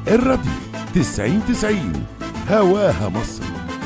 الراديو 90 90 هواها مصر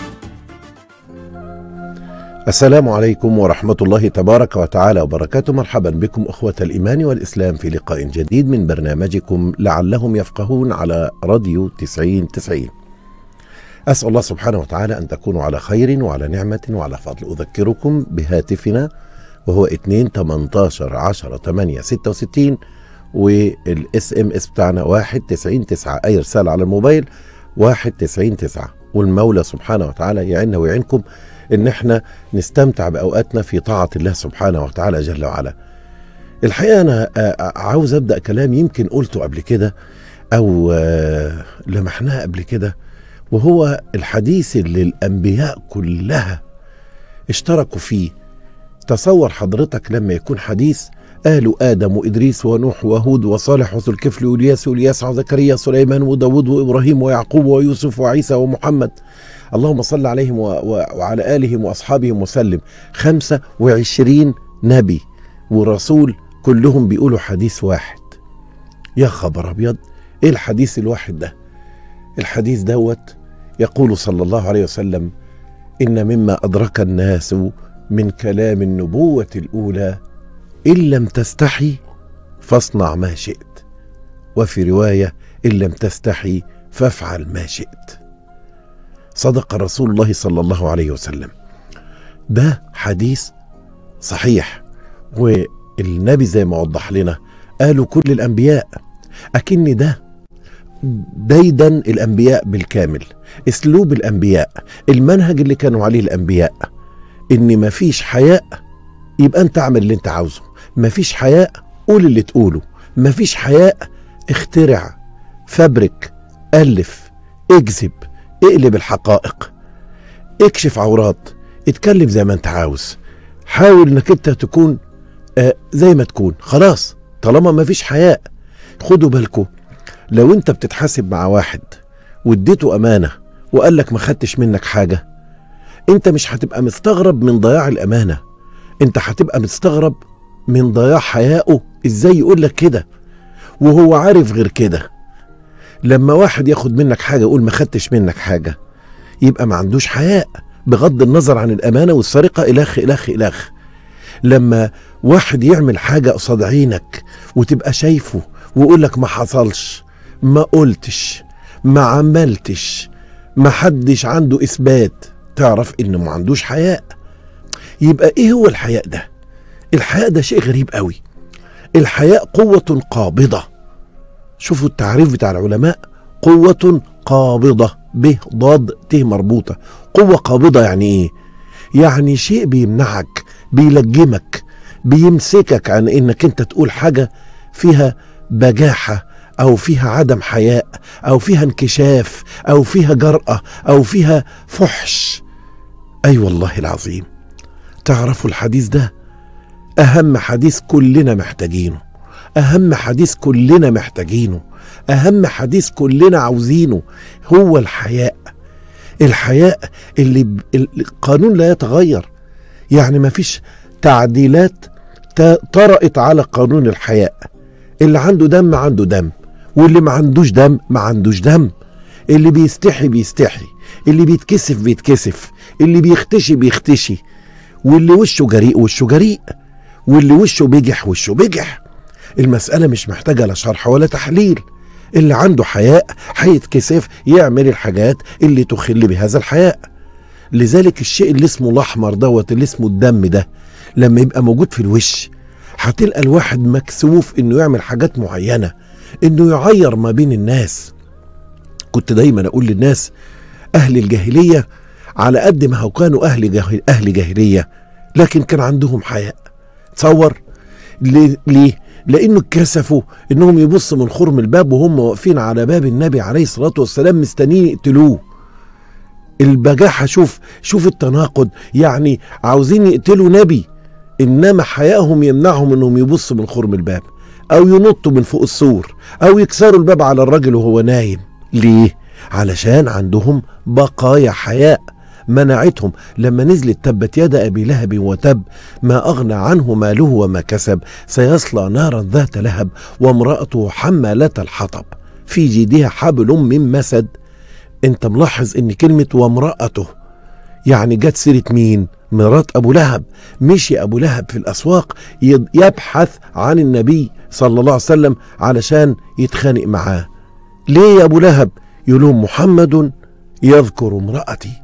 السلام عليكم ورحمة الله تبارك وتعالى وبركاته مرحبا بكم أخوة الإيمان والإسلام في لقاء جديد من برنامجكم لعلهم يفقهون على راديو 90 90 أسأل الله سبحانه وتعالى أن تكونوا على خير وعلى نعمة وعلى فضل أذكركم بهاتفنا وهو 2 18 10 8 66 والاس ام اس بتاعنا 1 90 9 أي رسالة على الموبايل 1 90 9 والمولى سبحانه وتعالى يعيننا ويعينكم ان احنا نستمتع باوقاتنا في طاعه الله سبحانه وتعالى جل وعلا. الحقيقه انا عاوز ابدا كلام يمكن قلته قبل كده او لمحناه قبل كده وهو الحديث اللي الانبياء كلها اشتركوا فيه. تصور حضرتك لما يكون حديث آل آدم وإدريس ونوح وهود وصالح وذو الكفل والياس والياس وزكريا سليمان وداود وإبراهيم ويعقوب ويوسف وعيسى ومحمد اللهم صل عليهم و... و... وعلى آلهم وأصحابهم وسلم خمسة وعشرين نبي ورسول كلهم بيقولوا حديث واحد يا خبر أبيض إيه الحديث الواحد ده الحديث دوت يقول صلى الله عليه وسلم إن مما أدرك الناس من كلام النبوة الأولى إن لم تستحي فاصنع ما شئت وفي رواية إن لم تستحي فافعل ما شئت صدق رسول الله صلى الله عليه وسلم ده حديث صحيح والنبي زي ما وضح لنا قالوا كل الأنبياء أكن ده ديدا الأنبياء بالكامل اسلوب الأنبياء المنهج اللي كانوا عليه الأنبياء إن مفيش حياء يبقى أنت اعمل اللي أنت عاوزه مفيش حياء قول اللي تقوله مفيش حياء اخترع فبرك ألف اكذب اقلب الحقائق اكشف عورات اتكلم زي ما انت عاوز حاول انك انت تكون آه زي ما تكون خلاص طالما ما فيش حياء خدوا بالكم لو انت بتتحاسب مع واحد واديته امانه وقال لك ما خدتش منك حاجه انت مش هتبقى مستغرب من ضياع الامانه انت هتبقى مستغرب من ضياع حيائه ازاي يقول لك كده وهو عارف غير كده لما واحد ياخد منك حاجه يقول ما خدتش منك حاجه يبقى ما عندوش حياء بغض النظر عن الامانه والسرقه الخ الخ الخ لما واحد يعمل حاجه قصاد عينك وتبقى شايفه ويقول لك ما حصلش ما قلتش ما عملتش ما حدش عنده اثبات تعرف انه ما عندوش حياء يبقى ايه هو الحياء ده الحياء ده شيء غريب قوي الحياء قوه قابضه شوفوا التعريف بتاع العلماء قوة قابضة ب ضاد ت مربوطة قوة قابضة يعني ايه يعني شيء بيمنعك بيلجمك بيمسكك عن انك انت تقول حاجة فيها بجاحة او فيها عدم حياء او فيها انكشاف او فيها جرأة او فيها فحش اي أيوة والله العظيم تعرفوا الحديث ده اهم حديث كلنا محتاجينه اهم حديث كلنا محتاجينه اهم حديث كلنا عاوزينه هو الحياء الحياء اللي القانون لا يتغير يعني ما فيش تعديلات طرأت على قانون الحياء اللي عنده دم عنده دم واللي ما عندوش دم ما عندوش دم اللي بيستحي بيستحي اللي بيتكسف بيتكسف اللي بيختشي بيختشي واللي وشه جريء وشه جريء واللي وشه بجح وشه بجح المسألة مش محتاجة لا شرح ولا تحليل اللي عنده حياء هيتكسف يعمل الحاجات اللي تخل بهذا الحياء لذلك الشيء اللي اسمه الأحمر دوت اللي اسمه الدم ده لما يبقى موجود في الوش هتلقى الواحد مكسوف انه يعمل حاجات معينة انه يعير ما بين الناس كنت دايما اقول للناس اهل الجاهلية على قد ما هو كانوا اهل جاهل اهل جاهلية لكن كان عندهم حياء تصور ليه, ليه؟ لانه اتكسفوا انهم يبصوا من خرم الباب وهم واقفين على باب النبي عليه الصلاه والسلام مستنيين يقتلوه البجاحه شوف شوف التناقض يعني عاوزين يقتلوا نبي انما حيائهم يمنعهم انهم يبصوا من خرم الباب او ينطوا من فوق السور او يكسروا الباب على الراجل وهو نايم ليه علشان عندهم بقايا حياء منعتهم لما نزلت تبت يد ابي لهب وتب ما اغنى عنه ماله وما كسب سيصلى نارا ذات لهب وامراته حماله الحطب في جيدها حبل من مسد انت ملاحظ ان كلمة وامرأته يعني جت سيرة مين مرات ابو لهب مشي ابو لهب في الاسواق يد- يبحث عن النبي صلى الله عليه وسلم علشان يتخانق معاه ليه يا ابو لهب يقولون محمد يذكر امرأتي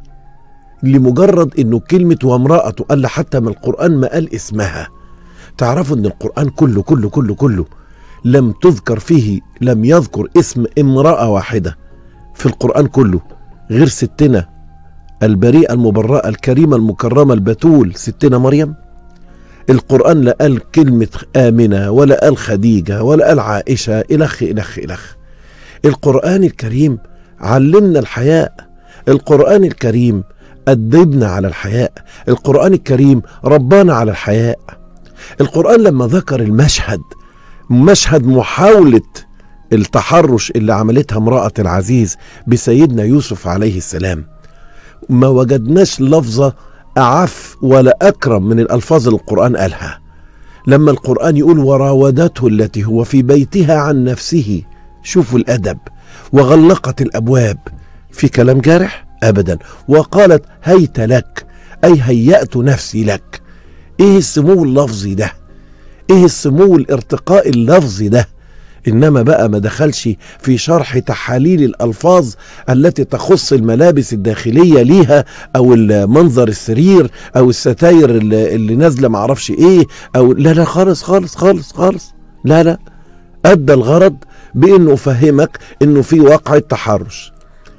لمجرد انه كلمة وامرأته قال حتى من القرآن ما قال اسمها تعرفوا ان القرآن كله كله كله كله لم تذكر فيه لم يذكر اسم امرأة واحدة في القرآن كله غير ستنا البريئة المبرأة الكريمة المكرمة البتول ستنا مريم القرآن لا قال كلمة آمنة ولا قال خديجة ولا قال عائشة إلخ إلخ إلخ القرآن الكريم علمنا الحياء القرآن الكريم أدبنا على الحياء القرآن الكريم ربانا على الحياء القرآن لما ذكر المشهد مشهد محاولة التحرش اللي عملتها امرأة العزيز بسيدنا يوسف عليه السلام ما وجدناش لفظة أعف ولا أكرم من الألفاظ اللي القرآن قالها لما القرآن يقول وراودته التي هو في بيتها عن نفسه شوفوا الأدب وغلقت الأبواب في كلام جارح أبدا وقالت هيت لك أي هيأت نفسي لك إيه السمو اللفظي ده إيه السمو الارتقاء اللفظي ده انما بقى ما دخلش في شرح تحاليل الالفاظ التي تخص الملابس الداخليه ليها او منظر السرير او الستاير اللي, اللي نازله معرفش ايه او لا لا خالص خالص خالص خالص لا لا ادى الغرض بانه افهمك انه في واقع تحرش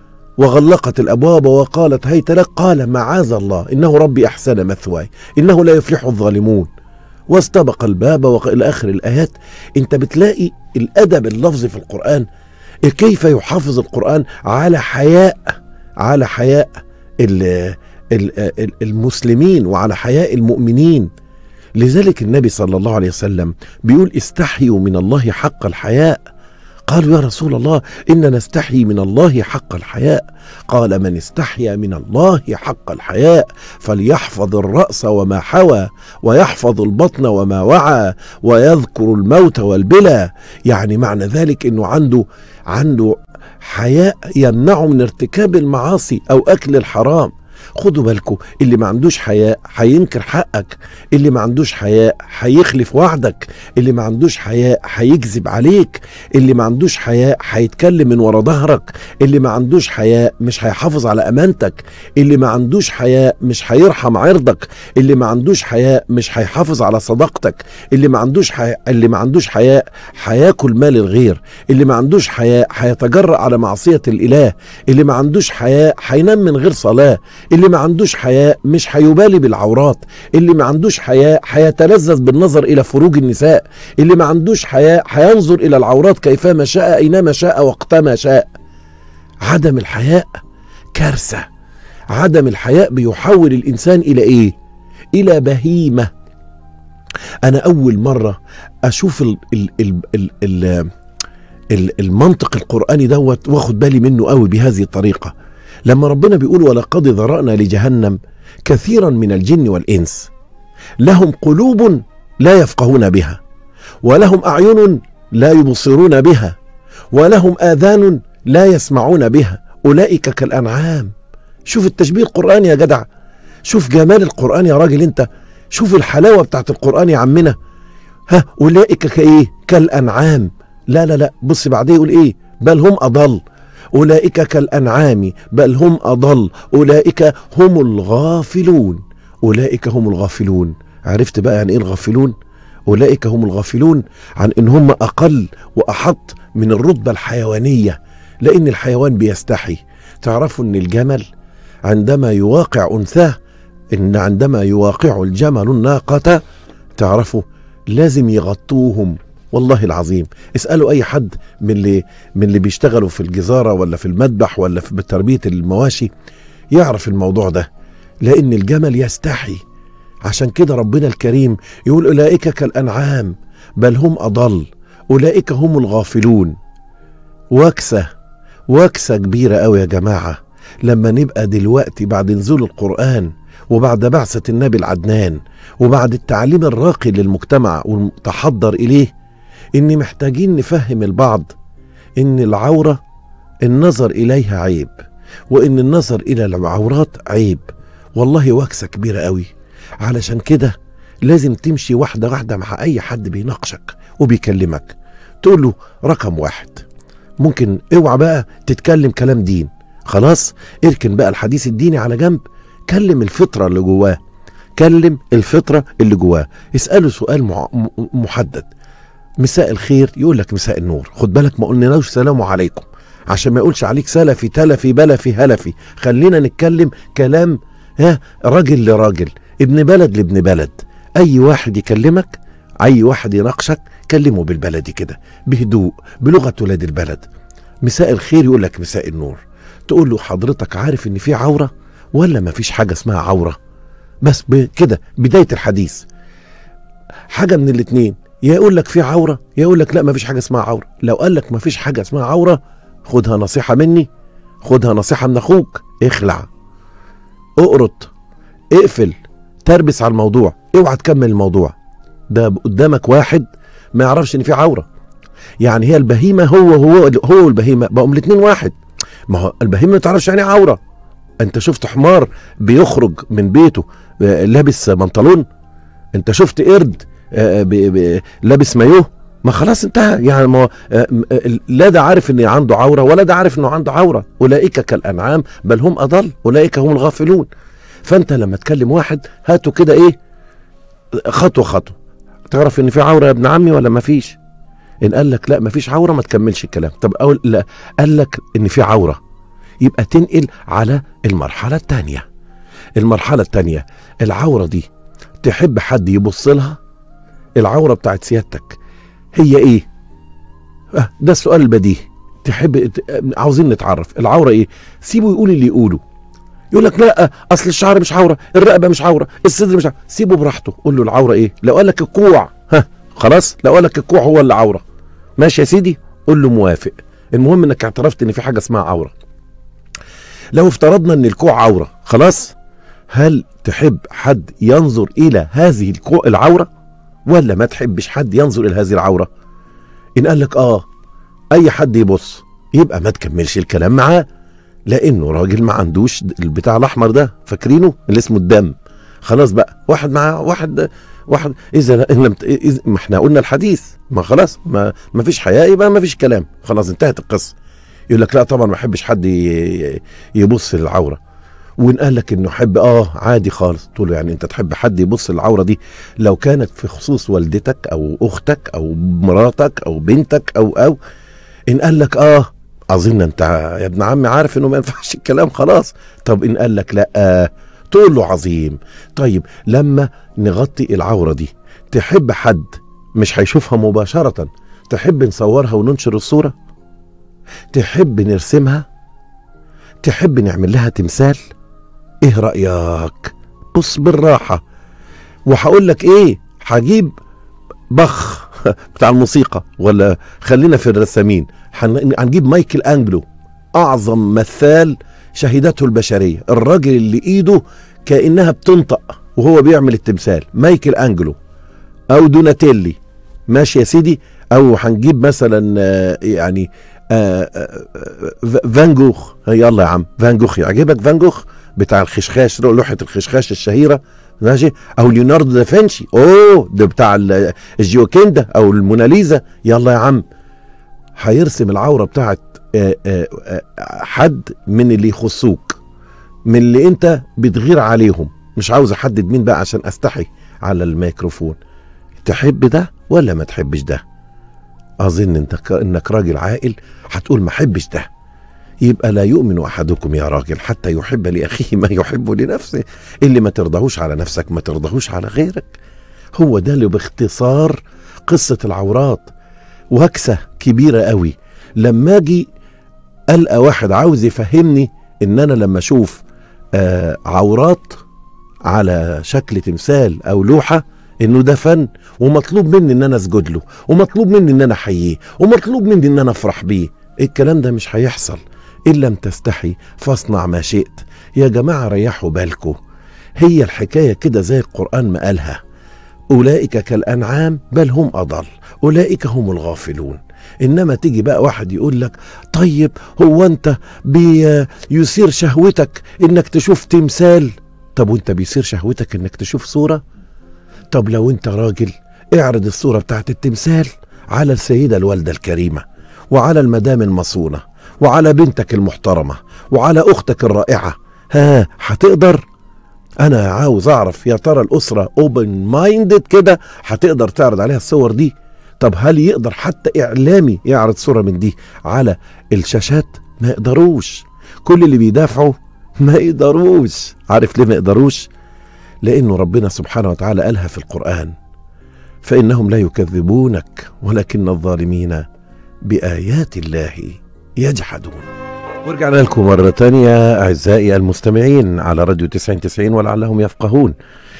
وغلقت الابواب وقالت هيت لك قال معاذ الله انه ربي احسن مثواي انه لا يفلح الظالمون واستبق الباب والى اخر الايات انت بتلاقي الادب اللفظي في القران كيف يحافظ القران على حياء على حياء ال- ال- المسلمين وعلى حياء المؤمنين لذلك النبي صلى الله عليه وسلم بيقول استحيوا من الله حق الحياء قالوا يا رسول الله إن نستحي من الله حق الحياء قال من استحيا من الله حق الحياء فليحفظ الرأس وما حوى ويحفظ البطن وما وعى ويذكر الموت والبلى يعني معنى ذلك أنه عنده عنده حياء يمنعه من ارتكاب المعاصي أو أكل الحرام خدوا بالكم اللي ما عندوش حياء هينكر حقك اللي ما عندوش حياء هيخلف وعدك اللي ما عندوش حياء هيكذب عليك اللي ما عندوش حياء هيتكلم من ورا ظهرك اللي ما عندوش حياء مش هيحافظ على امانتك اللي ما عندوش حياء مش هيرحم عرضك اللي ما عندوش حياء مش هيحافظ على صداقتك اللي ما عندوش حياء اللي ما عندوش حياء هياكل مال الغير اللي ما عندوش حياء هيتجرأ على معصية الإله اللي ما عندوش حياء هينام من غير صلاة اللي ما عندوش حياء مش هيبالي بالعورات اللي ما عندوش حياء هيتلذذ بالنظر إلى فروج النساء اللي ما عندوش حياء هينظر إلى العورات كيفما شاء أينما شاء وقتما شاء عدم الحياء كارثة عدم الحياء بيحول الإنسان إلى إيه؟ إلى بهيمة أنا أول مرة أشوف ال ال ال ال ال ال المنطق القرآني دوت واخد بالي منه قوي بهذه الطريقة لما ربنا بيقول ولقد ذرأنا لجهنم كثيرا من الجن والإنس لهم قلوب لا يفقهون بها ولهم أعين لا يبصرون بها ولهم آذان لا يسمعون بها أولئك كالأنعام شوف التشبيه القرآني يا جدع شوف جمال القرآن يا راجل انت شوف الحلاوة بتاعت القرآن يا عمنا ها أولئك كإيه كالأنعام لا لا لا بص بعديه يقول إيه بل هم أضل أولئك كالأنعام بل هم أضل أولئك هم الغافلون أولئك هم الغافلون عرفت بقى يعني إيه الغافلون أولئك هم الغافلون عن إن هم أقل وأحط من الرتبة الحيوانية لأن الحيوان بيستحي تعرفوا إن الجمل عندما يواقع أنثاه إن عندما يواقع الجمل الناقة تعرفوا لازم يغطوهم والله العظيم اسألوا أي حد من اللي من اللي بيشتغلوا في الجزارة ولا في المذبح ولا في تربية المواشي يعرف الموضوع ده لأن الجمل يستحي عشان كده ربنا الكريم يقول أولئك كالأنعام بل هم أضل أولئك هم الغافلون وكسة وكسة كبيرة أوي يا جماعة لما نبقى دلوقتي بعد نزول القرآن وبعد بعثة النبي العدنان وبعد التعليم الراقي للمجتمع والتحضر إليه إن محتاجين نفهم البعض ان العوره النظر اليها عيب وان النظر الى العورات عيب والله وكسه كبيره قوي علشان كده لازم تمشي واحده واحده مع اي حد بيناقشك وبيكلمك تقول له رقم واحد ممكن اوعى بقى تتكلم كلام دين خلاص اركن بقى الحديث الديني على جنب كلم الفطره اللي جواه كلم الفطره اللي جواه اساله سؤال مع- م- محدد مساء الخير يقول لك مساء النور خد بالك ما قلناش سلام عليكم عشان ما يقولش عليك سلفي تلفي بلفي هلفي خلينا نتكلم كلام ها راجل لراجل ابن بلد لابن بلد اي واحد يكلمك اي واحد يناقشك كلمه بالبلدي كده بهدوء بلغه ولاد البلد مساء الخير يقول لك مساء النور تقول له حضرتك عارف ان في عوره ولا ما فيش حاجه اسمها عوره بس ب- كده بدايه الحديث حاجه من الاتنين يا يقول لك في عوره يا يقول لك لا ما فيش حاجه اسمها عوره لو قال لك ما فيش حاجه اسمها عوره خدها نصيحه مني خدها نصيحه من اخوك اخلع اقرط اقفل تربس على الموضوع اوعى تكمل الموضوع ده قدامك واحد ما يعرفش ان في عوره يعني هي البهيمه هو هو هو البهيمه بقوا الاثنين واحد ما هو البهيمه ما تعرفش يعني إيه عوره انت شفت حمار بيخرج من بيته آه، لابس بنطلون انت شفت قرد آه، ب- ب- لابس مايوه ما خلاص انتهى يعني ما هو، آه، م- آه، لا ده عارف ان عنده عوره ولا ده عارف انه عنده عوره اولئك كالانعام بل هم اضل اولئك هم الغافلون فانت لما تكلم واحد هاته كده ايه خطوه خطوه تعرف ان في عوره يا ابن عمي ولا ما فيش ان قال لك لا ما فيش عوره ما تكملش الكلام طب أول لا قال لك ان في عوره يبقى تنقل على المرحله الثانيه المرحله الثانيه العوره دي تحب حد يبص لها العوره بتاعت سيادتك هي ايه آه، ده السؤال البديهي تحب ت- عاوزين نتعرف العوره ايه سيبه يقول اللي يقوله يقول لك لا اصل الشعر مش عوره الرقبه مش عوره الصدر مش عوره سيبه براحته قول له العوره ايه لو قال لك الكوع ها خلاص لو قال لك الكوع هو اللي عوره ماشي يا سيدي قول له موافق المهم انك اعترفت ان في حاجه اسمها عوره لو افترضنا ان الكوع عوره خلاص هل تحب حد ينظر الى هذه الكوع العوره ولا ما تحبش حد ينظر الى هذه العوره ان قال لك اه اي حد يبص يبقى ما تكملش الكلام معاه لانه راجل ما عندوش البتاع الاحمر ده فاكرينه اللي اسمه الدم خلاص بقى واحد مع واحد واحد اذا لا- إن لم ت- إذا ما احنا قلنا الحديث ما خلاص ما ما فيش حياء يبقى ما فيش كلام خلاص انتهت القصه يقول لك لا طبعا ما احبش حد ي- يبص للعوره وان قال لك انه حب اه عادي خالص تقول له يعني انت تحب حد يبص للعوره دي لو كانت في خصوص والدتك او اختك او مراتك او بنتك او او ان قال لك اه اظن انت يا ابن عمي عارف انه ما ينفعش الكلام خلاص طب ان قال لك لا آه تقول له عظيم طيب لما نغطي العوره دي تحب حد مش هيشوفها مباشره تحب نصورها وننشر الصوره تحب نرسمها تحب نعمل لها تمثال ايه رايك بص بالراحه وهقول لك ايه هجيب بخ بتاع الموسيقى ولا خلينا في الرسامين هن- هنجيب مايكل انجلو اعظم مثال شهدته البشريه الراجل اللي ايده كانها بتنطق وهو بيعمل التمثال مايكل انجلو او دوناتيلي ماشي يا سيدي او هنجيب مثلا آه، يعني آه، آه، آه، فان جوخ يلا يا عم فان جوخ يعجبك فان جوخ بتاع الخشخاش لوحه الخشخاش الشهيره ماشي او ليوناردو دافنشي اوه ده بتاع ال- الجيوكيندا او الموناليزا يلا يا عم هيرسم العوره بتاعت آه، آه، آه، حد من اللي يخصوك من اللي انت بتغير عليهم مش عاوز احدد مين بقى عشان استحي على الميكروفون تحب ده ولا ما تحبش ده اظن انت ك- انك راجل عاقل هتقول ما احبش ده يبقى لا يؤمن احدكم يا راجل حتى يحب لاخيه ما يحب لنفسه اللي ما ترضاهوش على نفسك ما ترضاهوش على غيرك هو ده اللي باختصار قصة العورات وكسة كبيرة قوي لما اجي ألقى واحد عاوز يفهمني ان انا لما اشوف آه عورات على شكل تمثال او لوحة انه ده فن ومطلوب مني ان انا اسجد له ومطلوب مني ان انا احييه ومطلوب مني ان انا افرح بيه الكلام ده مش هيحصل ان لم تستحي فاصنع ما شئت يا جماعة ريحوا بالكم هي الحكاية كده زي القرآن ما قالها أولئك كالأنعام بل هم أضل أولئك هم الغافلون انما تيجي بقى واحد يقول لك طيب هو انت بيثير شهوتك انك تشوف تمثال طب وانت بيصير شهوتك انك تشوف صورة طب لو انت راجل اعرض الصورة بتاعت التمثال على السيدة الوالدة الكريمة وعلى المدام المصونة وعلى بنتك المحترمة وعلى اختك الرائعة ها هتقدر انا عاوز اعرف يا ترى الاسرة اوبن مايندد كده هتقدر تعرض عليها الصور دي طب هل يقدر حتى اعلامي يعرض صورة من دي على الشاشات ما يقدروش كل اللي بيدافعوا ما يقدروش عارف ليه ما يقدروش لانه ربنا سبحانه وتعالى قالها في القرآن فإنهم لا يكذبونك ولكن الظالمين بآيات الله يجحدون ورجعنا لكم مرة تانية أعزائي المستمعين على راديو 90 ولعلهم يفقهون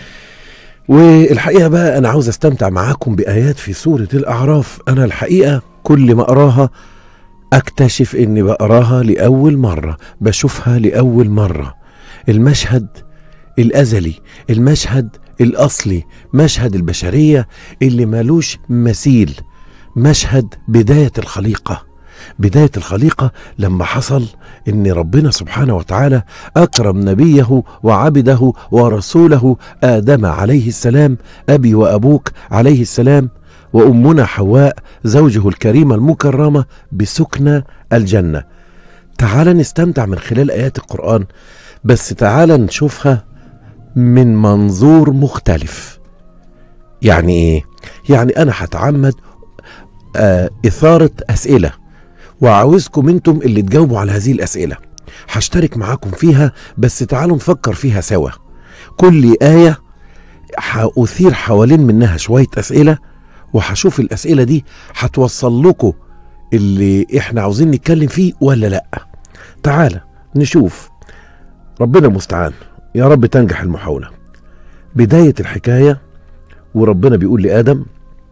والحقيقة بقى أنا عاوز أستمتع معاكم بآيات في سورة الأعراف أنا الحقيقة كل ما أقراها أكتشف إني بقراها لأول مرة بشوفها لأول مرة المشهد الأزلي المشهد الأصلي مشهد البشرية اللي ملوش مثيل مشهد بداية الخليقة بداية الخليقة لما حصل ان ربنا سبحانه وتعالى اكرم نبيه وعبده ورسوله ادم عليه السلام ابي وابوك عليه السلام وامنا حواء زوجه الكريمه المكرمه بسكنى الجنه تعال نستمتع من خلال ايات القران بس تعال نشوفها من منظور مختلف يعني ايه يعني انا هتعمد آه اثاره اسئله وعاوزكم انتم اللي تجاوبوا على هذه الاسئله هشترك معاكم فيها بس تعالوا نفكر فيها سوا كل ايه هاثير حوالين منها شويه اسئله وهشوف الاسئله دي هتوصل لكم اللي احنا عاوزين نتكلم فيه ولا لا تعالى نشوف ربنا المستعان يا رب تنجح المحاوله بدايه الحكايه وربنا بيقول لادم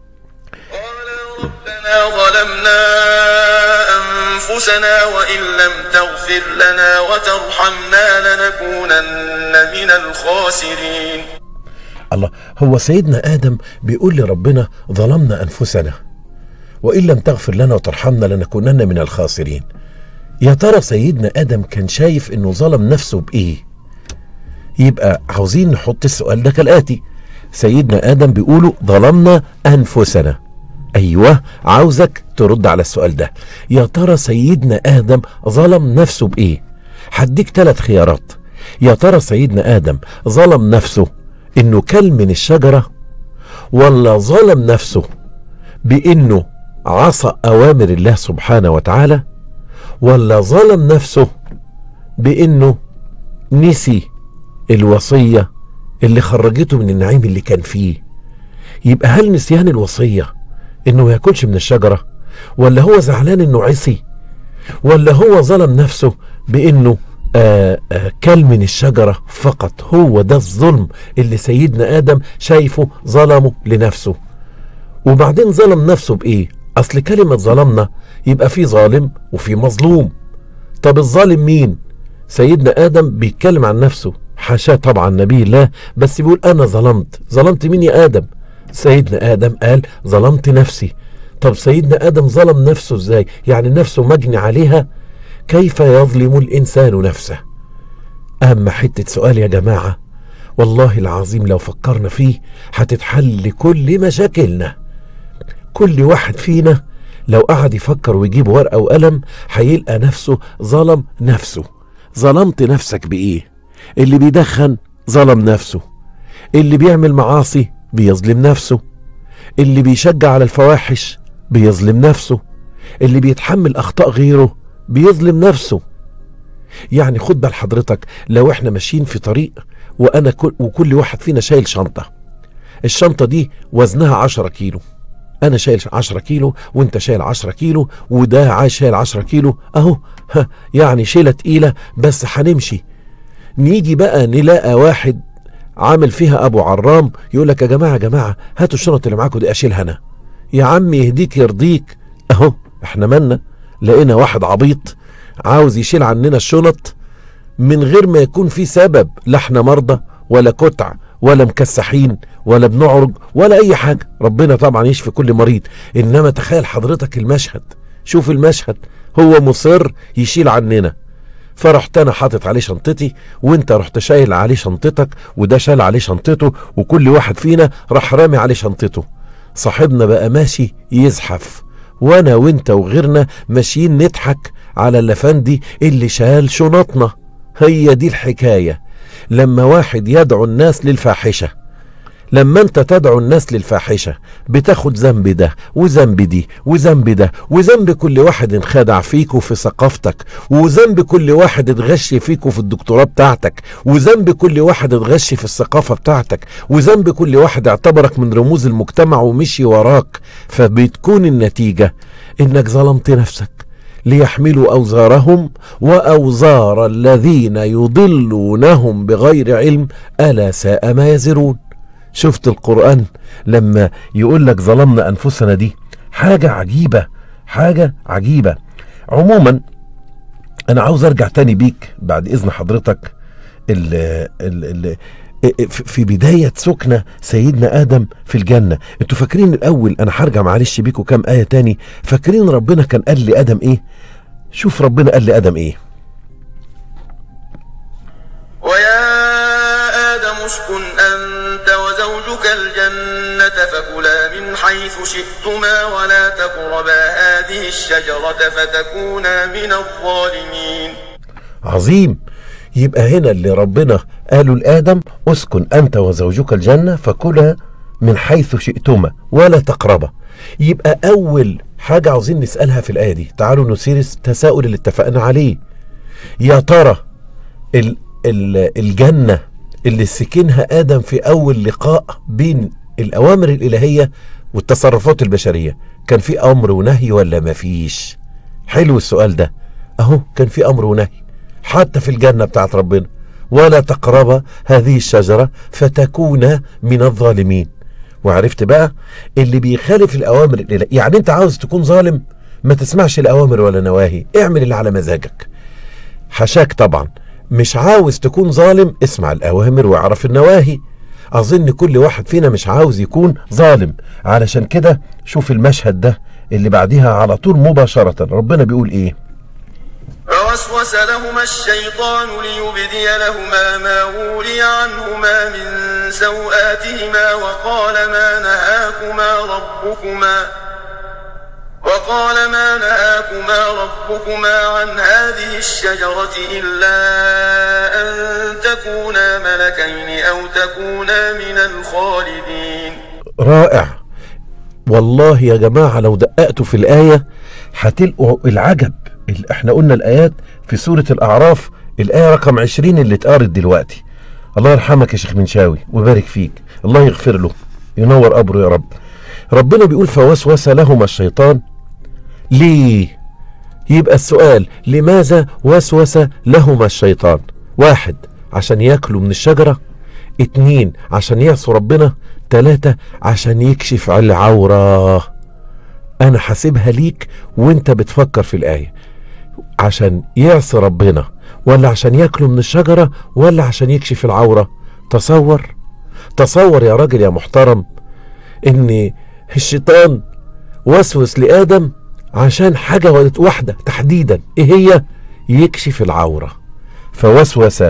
قال ربنا ظلمنا أنفسنا وإن لم تغفر لنا وترحمنا لنكونن من الخاسرين الله هو سيدنا ادم بيقول لربنا ظلمنا انفسنا وان لم تغفر لنا وترحمنا لنكونن من الخاسرين يا ترى سيدنا ادم كان شايف انه ظلم نفسه بايه يبقى عاوزين نحط السؤال ده كالاتي سيدنا ادم بيقولوا ظلمنا انفسنا ايوه عاوزك ترد على السؤال ده يا ترى سيدنا ادم ظلم نفسه بايه هديك ثلاث خيارات يا ترى سيدنا ادم ظلم نفسه انه كل من الشجره ولا ظلم نفسه بانه عصى اوامر الله سبحانه وتعالى ولا ظلم نفسه بانه نسي الوصيه اللي خرجته من النعيم اللي كان فيه يبقى هل نسيان الوصيه انه ما ياكلش من الشجره ولا هو زعلان انه عصي ولا هو ظلم نفسه بانه آه آه كل من الشجره فقط هو ده الظلم اللي سيدنا ادم شايفه ظلمه لنفسه وبعدين ظلم نفسه بايه اصل كلمه ظلمنا يبقى في ظالم وفي مظلوم طب الظالم مين سيدنا ادم بيتكلم عن نفسه حاشاه طبعا نبي الله بس بيقول انا ظلمت ظلمت مين يا ادم سيدنا ادم قال ظلمت نفسي طب سيدنا ادم ظلم نفسه ازاي يعني نفسه مجني عليها كيف يظلم الانسان نفسه اهم حته سؤال يا جماعه والله العظيم لو فكرنا فيه هتتحل كل مشاكلنا كل واحد فينا لو قعد يفكر ويجيب ورقه وقلم هيلقى نفسه ظلم نفسه ظلمت نفسك بايه اللي بيدخن ظلم نفسه اللي بيعمل معاصي بيظلم نفسه اللي بيشجع على الفواحش بيظلم نفسه اللي بيتحمل اخطاء غيره بيظلم نفسه يعني خد بال حضرتك لو احنا ماشيين في طريق وانا كل وكل واحد فينا شايل شنطه الشنطه دي وزنها 10 كيلو انا شايل 10 كيلو وانت شايل 10 كيلو وده عايز شايل 10 كيلو اهو ها يعني شيله تقيله بس هنمشي نيجي بقى نلاقى واحد عامل فيها ابو عرام يقول لك يا جماعه يا جماعه هاتوا الشنط اللي معاكم دي اشيلها انا يا عم يهديك يرضيك اهو احنا مالنا لقينا واحد عبيط عاوز يشيل عننا الشنط من غير ما يكون في سبب لا احنا مرضى ولا كتع ولا مكسحين ولا بنعرج ولا اي حاجه ربنا طبعا يشفي كل مريض انما تخيل حضرتك المشهد شوف المشهد هو مصر يشيل عننا فرحت انا حاطط عليه شنطتي وانت رحت شايل عليه شنطتك وده شال عليه شنطته وكل واحد فينا راح رامي عليه شنطته صاحبنا بقى ماشي يزحف وانا وانت وغيرنا ماشيين نضحك على الافندي اللي شال شنطنا هي دي الحكايه لما واحد يدعو الناس للفاحشه لما انت تدعو الناس للفاحشة بتاخد ذنب ده وذنب دي وذنب ده وذنب كل واحد انخدع فيك وفي ثقافتك وذنب كل واحد اتغش فيك وفي الدكتوراه بتاعتك وذنب كل واحد اتغش في الثقافة بتاعتك وذنب كل واحد اعتبرك من رموز المجتمع ومشي وراك فبتكون النتيجة انك ظلمت نفسك ليحملوا اوزارهم واوزار الذين يضلونهم بغير علم الا ساء ما يزرون شفت القرآن لما يقول لك ظلمنا أنفسنا دي حاجة عجيبة حاجة عجيبة عموما أنا عاوز أرجع تاني بيك بعد إذن حضرتك ال ال ال في بداية سكنة سيدنا آدم في الجنة انتوا فاكرين الأول أنا هرجع معلش بيكوا كام آية تاني فاكرين ربنا كان قال لآدم إيه شوف ربنا قال لآدم إيه ويا آدم اسكن أنت وزوجك الجنة فكلا من حيث شئتما ولا تقربا هذه الشجرة فتكونا من الظالمين عظيم يبقى هنا اللي ربنا قالوا لآدم اسكن أنت وزوجك الجنة فكلا من حيث شئتما ولا تقربا يبقى أول حاجة عاوزين نسألها في الآية دي تعالوا نثير التساؤل اللي اتفقنا عليه يا ترى ال ال الجنة اللي سكنها آدم في أول لقاء بين الأوامر الإلهية والتصرفات البشرية كان في أمر ونهي ولا مفيش حلو السؤال ده أهو كان في أمر ونهي حتى في الجنة بتاعت ربنا ولا تقرب هذه الشجرة فتكون من الظالمين وعرفت بقى اللي بيخالف الأوامر الإلهية يعني أنت عاوز تكون ظالم ما تسمعش الأوامر ولا نواهي اعمل اللي على مزاجك حشاك طبعا مش عاوز تكون ظالم اسمع الأوامر واعرف النواهي أظن كل واحد فينا مش عاوز يكون ظالم علشان كده شوف المشهد ده اللي بعديها على طول مباشرة ربنا بيقول إيه فوسوس لهما الشيطان ليبدي لهما ما ولي عنهما من سوآتهما وقال ما نهاكما ربكما وقال ما نهاكما ربكما عن هذه الشجرة إلا أن تكونا ملكين أو تكونا من الخالدين رائع والله يا جماعة لو دققتوا في الآية هتلقوا العجب ال- احنا قلنا الآيات في سورة الأعراف الآية رقم 20 اللي اتقرت دلوقتي الله يرحمك يا شيخ منشاوي ويبارك فيك الله يغفر له ينور قبره يا رب ربنا بيقول فوسوس لهما الشيطان ليه يبقى السؤال لماذا وسوس لهما الشيطان واحد عشان ياكلوا من الشجرة اتنين عشان يعصوا ربنا تلاتة عشان يكشف العورة انا حاسبها ليك وانت بتفكر في الآية عشان يعصي ربنا ولا عشان ياكلوا من الشجرة ولا عشان يكشف العورة تصور تصور يا راجل يا محترم ان الشيطان وسوس لآدم عشان حاجة واحدة تحديدا ايه هي يكشف العورة فوسوس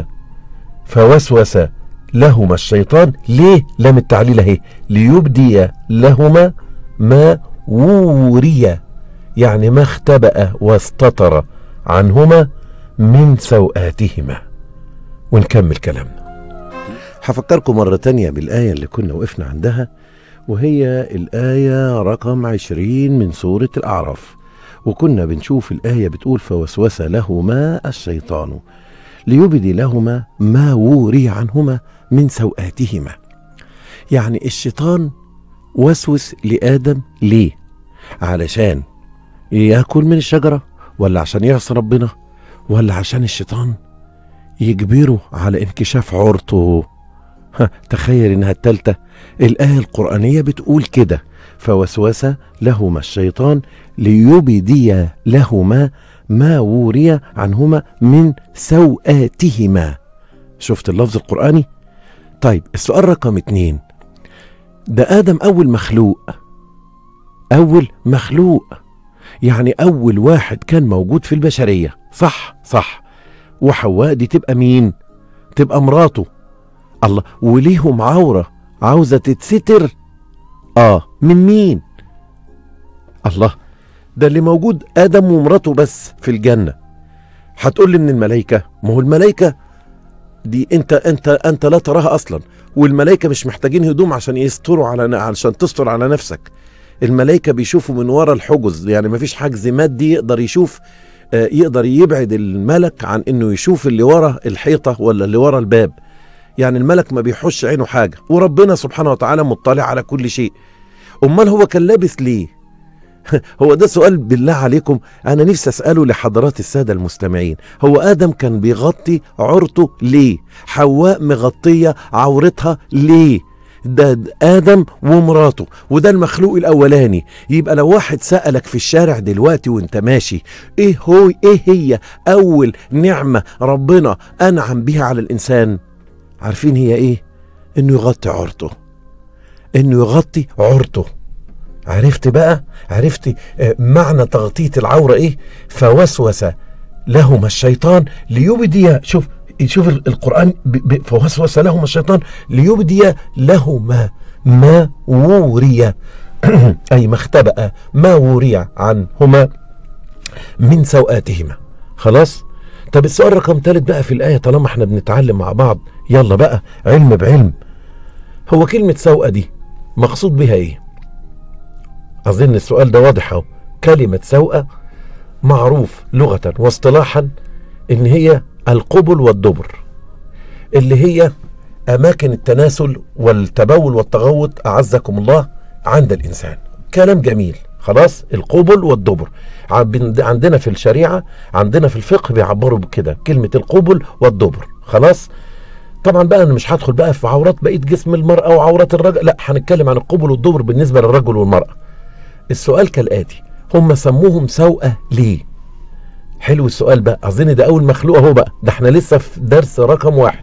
فوسوس لهما الشيطان ليه لم التعليل اهي ليبدي لهما ما وري يعني ما اختبأ واستتر عنهما من سوآتهما ونكمل كلامنا هفكركم مرة تانية بالآية اللي كنا وقفنا عندها وهي الآية رقم عشرين من سورة الأعراف وكنا بنشوف الآية بتقول فوسوس لهما الشيطان ليبدي لهما ما وري عنهما من سوآتهما يعني الشيطان وسوس لآدم ليه علشان ياكل من الشجرة ولا عشان يعصي ربنا ولا عشان الشيطان يجبره على انكشاف عورته ها تخيل انها التالتة الآية القرآنية بتقول كده فوسوس لهما الشيطان ليبدي لهما ما وري عنهما من سوآتهما شفت اللفظ القرآني طيب السؤال رقم اتنين ده ادم اول مخلوق اول مخلوق يعني اول واحد كان موجود في البشريه صح صح وحواء دي تبقى مين تبقى مراته الله وليهم عوره عاوزه تتستر اه من مين الله ده اللي موجود ادم ومراته بس في الجنه هتقول لي من الملائكه ما هو الملائكه دي انت انت انت لا تراها اصلا والملائكه مش محتاجين هدوم عشان يستروا على عشان تستر على نفسك الملائكه بيشوفوا من ورا الحجز يعني مفيش حجز مادي يقدر يشوف آه، يقدر يبعد الملك عن انه يشوف اللي ورا الحيطه ولا اللي ورا الباب يعني الملك ما بيحش عينه حاجه وربنا سبحانه وتعالى مطلع على كل شيء امال هو كان لابس ليه هو ده سؤال بالله عليكم انا نفسي اساله لحضرات الساده المستمعين هو ادم كان بيغطي عورته ليه حواء مغطيه عورتها ليه ده ادم ومراته وده المخلوق الاولاني يبقى لو واحد سالك في الشارع دلوقتي وانت ماشي ايه هو ايه هي اول نعمه ربنا انعم بها على الانسان عارفين هي ايه انه يغطي عورته انه يغطي عورته عرفت بقى عرفت آه، معنى تغطية العورة ايه فوسوس لهما الشيطان ليبدي شوف شوف ال- القرآن ب- ب- فوسوس لهما الشيطان ليبدي لهما ما وري أي ما اختبأ ما وري عنهما من سوآتهما خلاص طب السؤال رقم ثالث بقى في الآية طالما احنا بنتعلم مع بعض يلا بقى علم بعلم هو كلمة سوءة دي مقصود بها ايه أظن السؤال ده واضح أهو كلمة سوءة معروف لغة واصطلاحا إن هي القبل والدبر اللي هي أماكن التناسل والتبول والتغوط أعزكم الله عند الإنسان كلام جميل خلاص القبل والدبر عند- عندنا في الشريعة عندنا في الفقه بيعبروا بكده كلمة القبل والدبر خلاص طبعا بقى انا مش هدخل بقى في عورات بقيه جسم المراه وعورات الرجل لا هنتكلم عن القبل والدبر بالنسبه للرجل والمراه السؤال كالآتي هم سموهم سوءة ليه حلو السؤال بقى أظن ده أول مخلوق أهو بقى ده احنا لسه في درس رقم واحد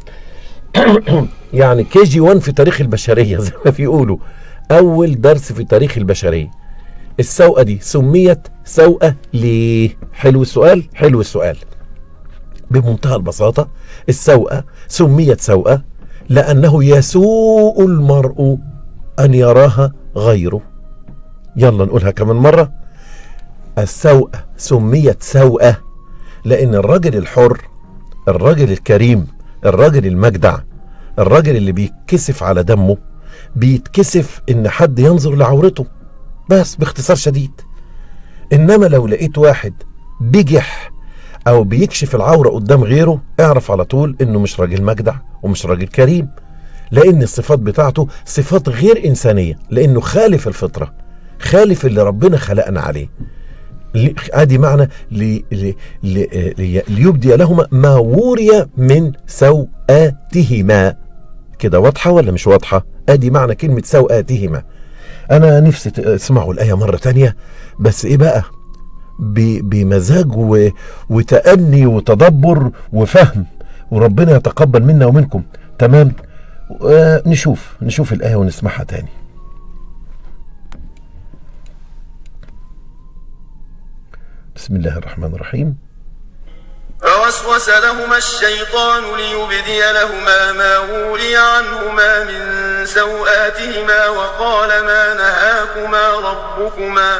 يعني كي جي 1 في تاريخ البشرية زي ما بيقولوا أول درس في تاريخ البشرية السوءة دي سميت سوءة ليه حلو السؤال حلو السؤال بمنتهى البساطة السوءة سميت سوءة لأنه يسوء المرء أن يراها غيره يلا نقولها كمان مرة السوءة سميت سوءة لأن الراجل الحر الراجل الكريم الراجل المجدع الراجل اللي بيتكسف على دمه بيتكسف إن حد ينظر لعورته بس باختصار شديد إنما لو لقيت واحد بجح أو بيكشف العورة قدام غيره اعرف على طول إنه مش راجل مجدع ومش راجل كريم لأن الصفات بتاعته صفات غير إنسانية لأنه خالف الفطرة خالف اللي ربنا خلقنا عليه لي- ادي معنى لي لي لي لي ليبدي لهما ما وري من سوآتهما كده واضحة ولا مش واضحة ادي معنى كلمة سوآتهما انا نفسي تسمعوا الآية مرة تانية بس ايه بقى ب- بمزاج و- وتأني وتدبر وفهم وربنا يتقبل منا ومنكم تمام آه نشوف نشوف الآية ونسمعها تاني بسم الله الرحمن الرحيم فوسوس لهما الشيطان ليبدي لهما ما وري عنهما من سوآتهما وقال ما نهاكما ربكما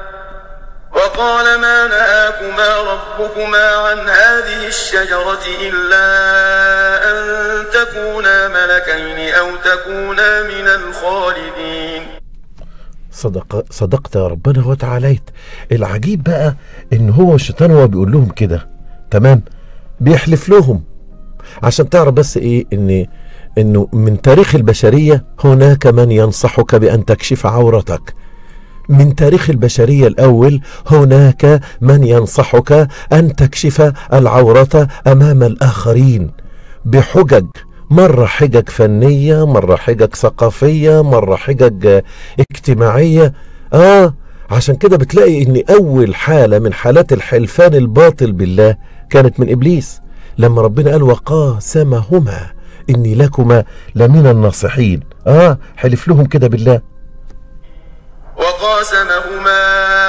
وقال ما نهاكما ربكما عن هذه الشجرة إلا أن تكونا ملكين أو تكونا من الخالدين صدق صدقت يا ربنا وتعاليت العجيب بقى ان هو الشيطان هو بيقول لهم كده تمام بيحلف لهم عشان تعرف بس ايه ان انه من تاريخ البشريه هناك من ينصحك بان تكشف عورتك من تاريخ البشريه الاول هناك من ينصحك ان تكشف العوره امام الاخرين بحجج مرة حجج فنية مرة حجج ثقافية مرة حجج آه، اجتماعية اه عشان كده بتلاقي ان اول حالة من حالات الحلفان الباطل بالله كانت من ابليس لما ربنا قال وقاسمهما إني لكما لمن الناصحين آه حلف لهم كده بالله وقاسمهما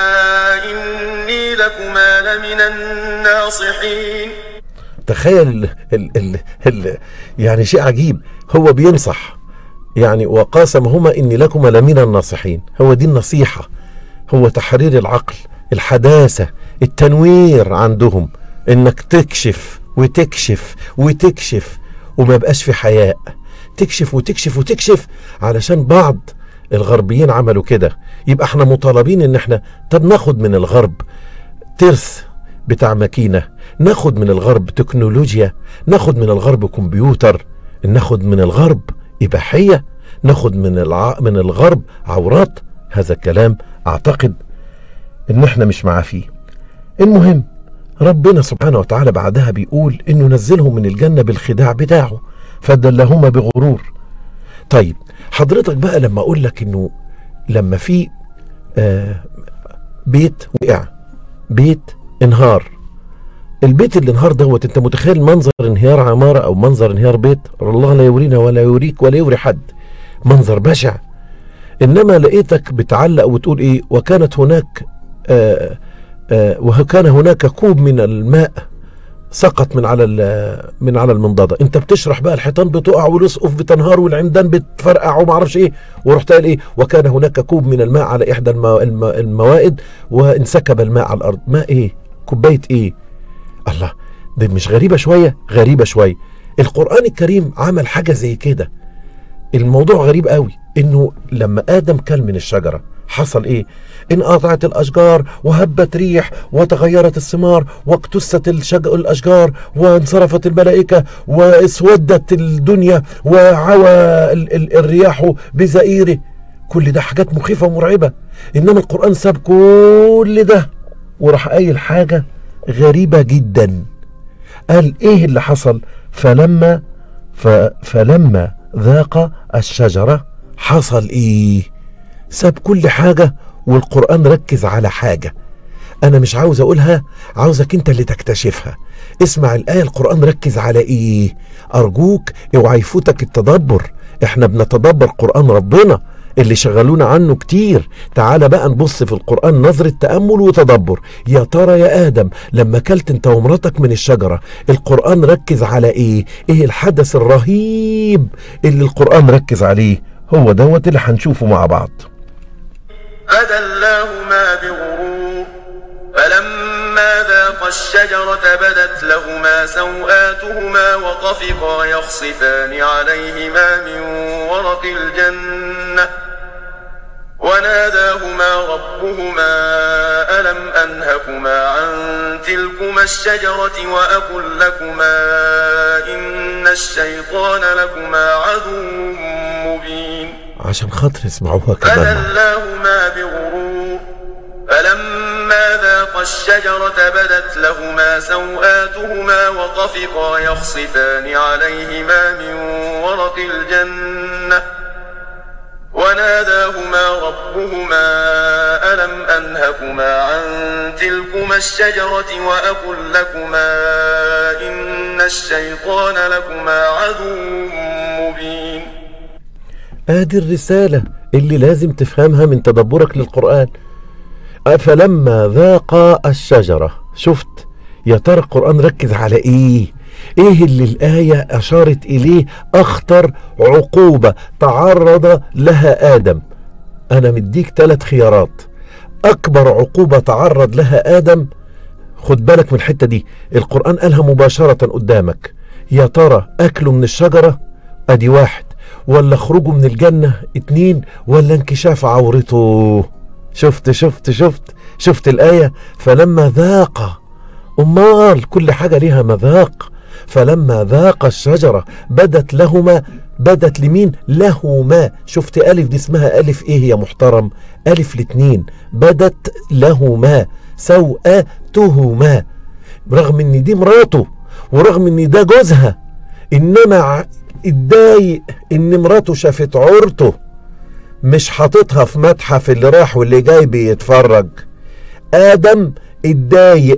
إني لكما لمن الناصحين تخيل ال ال ال ال يعني شيء عجيب هو بينصح يعني وقاسمهما اني لكما لمن الناصحين هو دي النصيحه هو تحرير العقل الحداثه التنوير عندهم انك تكشف وتكشف وتكشف وما يبقاش في حياء تكشف وتكشف وتكشف علشان بعض الغربيين عملوا كده يبقى احنا مطالبين ان احنا طب ناخد من الغرب ترس بتاع ماكينه ناخد من الغرب تكنولوجيا ناخد من الغرب كمبيوتر ناخد من الغرب اباحيه ناخد من الع... من الغرب عورات هذا الكلام اعتقد ان احنا مش معاه فيه المهم ربنا سبحانه وتعالى بعدها بيقول انه نزلهم من الجنه بالخداع بتاعه فدلهما بغرور طيب حضرتك بقى لما اقول لك انه لما في آه بيت وقع بيت انهار البيت اللي انهار دوت انت متخيل منظر انهيار عماره او منظر انهيار بيت الله لا يورينا ولا يوريك ولا يوري حد منظر بشع انما لقيتك بتعلق وتقول ايه وكانت هناك آه آه وكان هناك كوب من الماء سقط من على من على المنضده انت بتشرح بقى الحيطان بتقع والاسقف بتنهار والعمدان بتفرقع وما اعرفش ايه ورحت قال ايه وكان هناك كوب من الماء على احدى المو... الم... الموائد وانسكب الماء على الارض ماء ايه كوبايه ايه الله دي مش غريبه شويه غريبه شويه القران الكريم عمل حاجه زي كده الموضوع غريب قوي انه لما ادم كل من الشجره حصل ايه انقطعت الاشجار وهبت ريح وتغيرت الثمار واقتست الشج... الاشجار وانصرفت الملائكه واسودت الدنيا وعوى ال... ال... الرياح بزئيره كل ده حاجات مخيفه ومرعبه انما القران ساب كل ده وراح قايل حاجه غريبه جدا قال ايه اللي حصل فلما ف... فلما ذاق الشجره حصل ايه ساب كل حاجة والقرآن ركز على حاجة أنا مش عاوز أقولها عاوزك أنت اللي تكتشفها اسمع الآية القرآن ركز على إيه أرجوك اوعى يفوتك التدبر إحنا بنتدبر قرآن ربنا اللي شغلونا عنه كتير تعال بقى نبص في القرآن نظرة تأمل وتدبر يا ترى يا آدم لما كلت انت ومراتك من الشجرة القرآن ركز على ايه ايه الحدث الرهيب اللي القرآن ركز عليه هو دوت اللي هنشوفه مع بعض فدلاهما بغرور فلما ذاقا الشجرة بدت لهما سوآتهما وطفقا يخصفان عليهما من ورق الجنة وناداهما ربهما ألم أنهكما عن تلكما الشجرة وأقل لكما إن الشيطان لكما عدو مبين عشان خاطر يسمعوها كمان فدلاهما بغرور فلما ذاقا الشجرة بدت لهما سوآتهما وطفقا يخصفان عليهما من ورق الجنة وناداهما ربهما ألم أنهكما عن تلكما الشجرة وأقل لكما إن الشيطان لكما عدو مبين ادي الرسالة اللي لازم تفهمها من تدبرك للقرآن فلما ذاق الشجرة شفت يا ترى القرآن ركز على ايه ايه اللي الآية اشارت اليه اخطر عقوبة تعرض لها ادم انا مديك ثلاث خيارات اكبر عقوبة تعرض لها ادم خد بالك من الحتة دي القرآن قالها مباشرة قدامك يا ترى اكله من الشجرة ادي واحد ولا خروجه من الجنة اتنين ولا انكشاف عورته شفت شفت شفت شفت الآية فلما ذاق أمال كل حاجة ليها مذاق فلما ذاق الشجرة بدت لهما بدت لمين لهما شفت ألف دي اسمها ألف إيه يا محترم ألف الاتنين بدت لهما سوءاتهما رغم ان دي مراته ورغم ان ده جوزها انما اتضايق ان مراته شافت عورته مش حاططها في متحف اللي راح واللي جاي بيتفرج ادم اتضايق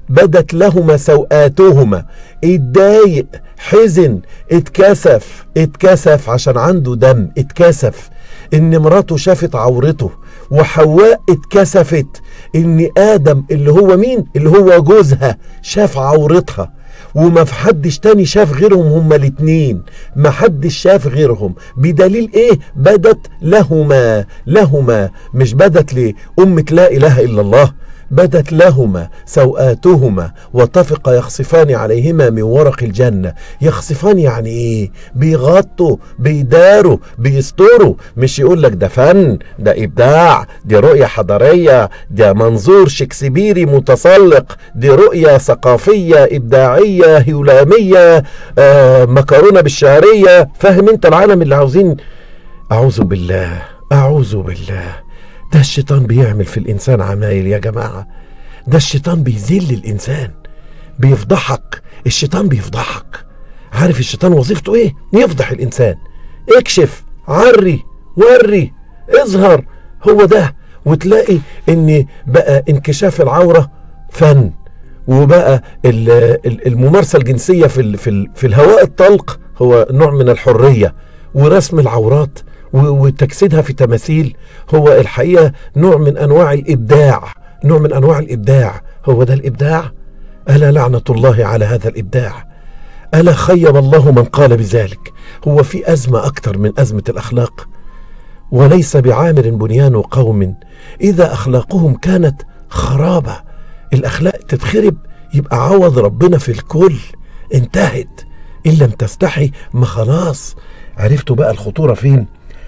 بدت لهما سوآتهما اتضايق حزن اتكسف اتكسف عشان عنده دم اتكسف ان مراته شافت عورته وحواء اتكسفت ان ادم اللي هو مين اللي هو جوزها شاف عورتها وما في حدش تاني شاف غيرهم هما الاتنين ما حدش شاف غيرهم بدليل ايه بدت لهما لهما مش بدت لأمة لا إله إلا الله بدت لهما سوآتهما وطفق يخصفان عليهما من ورق الجنة يخصفان يعني ايه بيغطوا بيداروا بيستروا مش يقول لك ده فن ده إبداع دي رؤية حضارية ده منظور شكسبيري متسلق دي رؤية ثقافية إبداعية هيولامية آه مكرونة بالشعرية فاهم انت العالم اللي عاوزين أعوذ بالله أعوذ بالله ده الشيطان بيعمل في الإنسان عمايل يا جماعة ده الشيطان بيذل الإنسان بيفضحك الشيطان بيفضحك عارف الشيطان وظيفته إيه؟ يفضح الإنسان اكشف عري وري اظهر هو ده وتلاقي ان بقى انكشاف العورة فن وبقى ال- ال- الممارسة الجنسية في ال- في ال- في الهواء الطلق هو نوع من الحرية ورسم العورات و- وتجسيدها في تماثيل هو الحقيقة نوع من أنواع الإبداع نوع من أنواع الإبداع هو ده الإبداع ألا لعنة الله على هذا الإبداع ألا خيب الله من قال بذلك هو في أزمة أكتر من أزمة الأخلاق وليس بعامر بنيان قوم إذا أخلاقهم كانت خرابة الأخلاق تتخرب يبقى عوض ربنا في الكل انتهت إن لم تستحي ما خلاص عرفتوا بقى الخطورة فين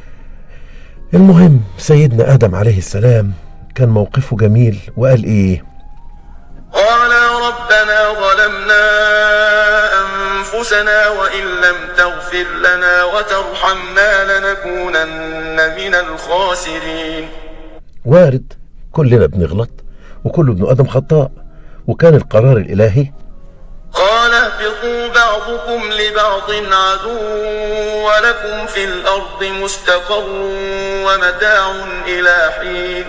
المهم سيدنا آدم عليه السلام كان موقفه جميل وقال إيه قال ربنا ظلمنا أنفسنا وإن لم تغفر لنا وترحمنا لنكونن من الخاسرين وارد كلنا بنغلط وكل ابن آدم خطاء وكان القرار الإلهي قال اهبطوا بعضكم لبعض عدو ولكم في الأرض مستقر ومتاع إلى حين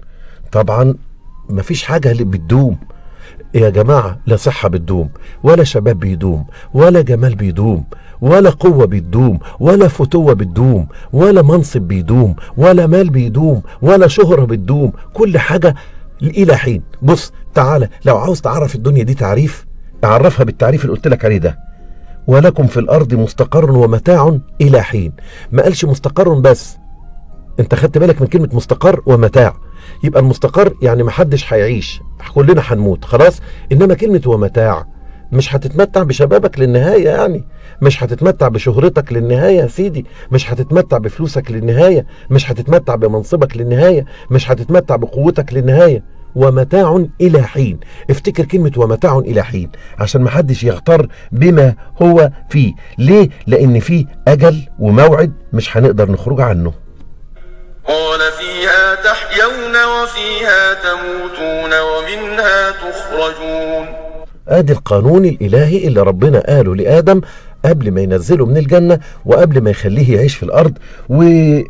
طبعا مفيش حاجة اللي بتدوم يا جماعة لا صحة بتدوم ولا شباب بيدوم ولا جمال بيدوم ولا قوة بتدوم ولا فتوة بتدوم ولا منصب بيدوم ولا مال بيدوم ولا شهرة بتدوم كل حاجة إلى حين بص تعالى لو عاوز تعرف الدنيا دي تعريف اعرفها بالتعريف اللي قلت لك عليه ده ولكم في الأرض مستقر ومتاع إلى حين ما قالش مستقر بس انت خدت بالك من كلمة مستقر ومتاع يبقى المستقر يعني محدش هيعيش كلنا هنموت خلاص انما كلمة ومتاع مش هتتمتع بشبابك للنهاية يعني مش هتتمتع بشهرتك للنهاية يا سيدي مش هتتمتع بفلوسك للنهاية مش هتتمتع بمنصبك للنهاية مش هتتمتع بقوتك للنهاية ومتاع إلى حين افتكر كلمة ومتاع إلى حين عشان محدش يغتر بما هو فيه ليه؟ لأن فيه أجل وموعد مش هنقدر نخرج عنه قال فيها تحيون وفيها تموتون ومنها تخرجون ادي القانون الالهي اللي ربنا قاله لادم قبل ما ينزله من الجنه وقبل ما يخليه يعيش في الارض و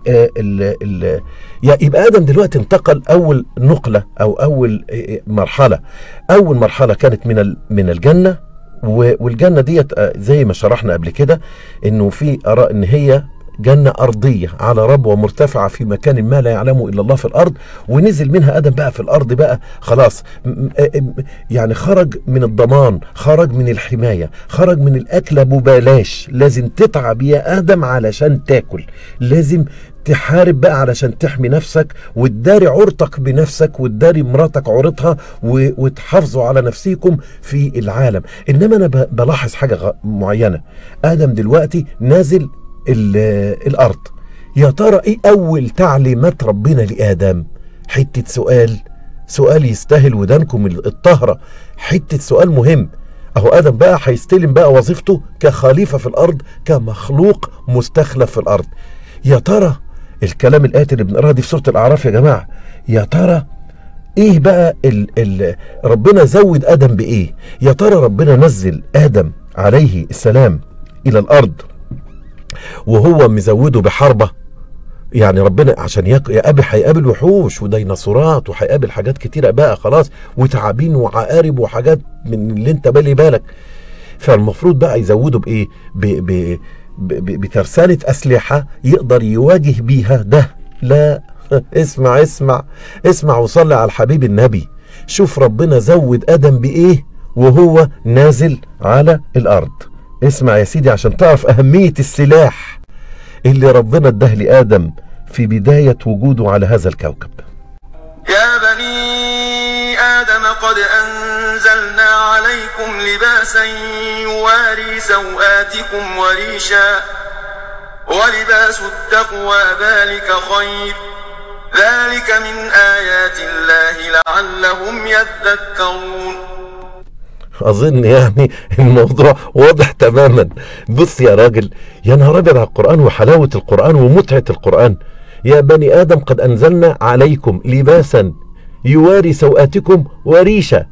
ال ال يبقى ادم دلوقتي انتقل اول نقله او اول آه، مرحله اول مرحله كانت من ال- من الجنه و- والجنه ديت آه، زي ما شرحنا قبل كده انه في اراء ان هي جنة أرضية على ربوة مرتفعة في مكان ما لا يعلمه إلا الله في الأرض ونزل منها آدم بقى في الأرض بقى خلاص م- م- م- يعني خرج من الضمان خرج من الحماية خرج من الأكل ببلاش لازم تتعب يا آدم علشان تاكل لازم تحارب بقى علشان تحمي نفسك وتداري عورتك بنفسك وتداري مراتك عورتها و- وتحافظوا على نفسيكم في العالم انما انا ب- بلاحظ حاجه غ- معينه ادم دلوقتي نازل ال- الارض يا ترى ايه اول تعليمات ربنا لادم حته سؤال سؤال يستاهل ودانكم الطهره حته سؤال مهم اهو ادم بقى هيستلم بقى وظيفته كخليفه في الارض كمخلوق مستخلف في الارض يا ترى الكلام الاتي اللي بنقراه دي في سوره الاعراف يا جماعه يا ترى ايه بقى ال ال ربنا زود ادم بايه يا ترى ربنا نزل ادم عليه السلام الى الارض وهو مزوده بحربه يعني ربنا عشان يك... يقابل هيقابل وحوش وديناصورات وهيقابل حاجات كتيره بقى خلاص وتعابين وعقارب وحاجات من اللي انت بالي بالك فالمفروض بقى يزودوا بايه ب... ب... ب... ب... بترسانه اسلحه يقدر يواجه بيها ده لا اسمع اسمع اسمع وصلي على الحبيب النبي شوف ربنا زود ادم بايه وهو نازل على الارض اسمع يا سيدي عشان تعرف اهميه السلاح اللي ربنا اداه لادم في بدايه وجوده على هذا الكوكب يا بني آدم قد أنزلنا عليكم لباسا يواري سوآتكم وريشا ولباس التقوى ذلك خير ذلك من آيات الله لعلهم يذكرون اظن يعني الموضوع واضح تماما بص يا راجل يا نهار ابيض على القران وحلاوه القران ومتعه القران يا بني ادم قد انزلنا عليكم لباسا يواري سوآتكم وريشا